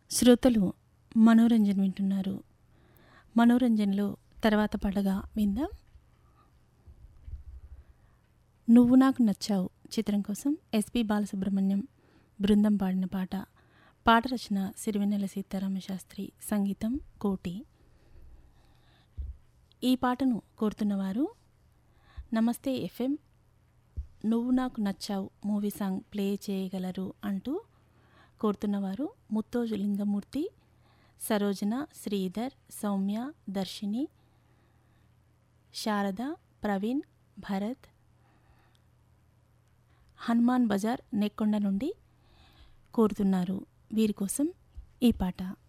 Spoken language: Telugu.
శ్రోతలు మనోరంజన్ వింటున్నారు మనోరంజన్లో తర్వాత పాటగా విందాం నువ్వు నాకు నచ్చావు చిత్రం కోసం ఎస్పి బాలసుబ్రహ్మణ్యం బృందం పాడిన పాట పాట రచన సిరివెన్నెల సీతారామ శాస్త్రి సంగీతం కోటి ఈ పాటను కోరుతున్నవారు నమస్తే ఎఫ్ఎం నువ్వు నాకు నచ్చావు మూవీ సాంగ్ ప్లే చేయగలరు అంటూ కోరుతున్నవారు ముత్తోజు లింగమూర్తి సరోజన శ్రీధర్ సౌమ్య దర్శిని శారద ప్రవీణ్ భరత్ హనుమాన్ బజార్ నెక్కొండ నుండి కోరుతున్నారు వీరి కోసం ఈ పాట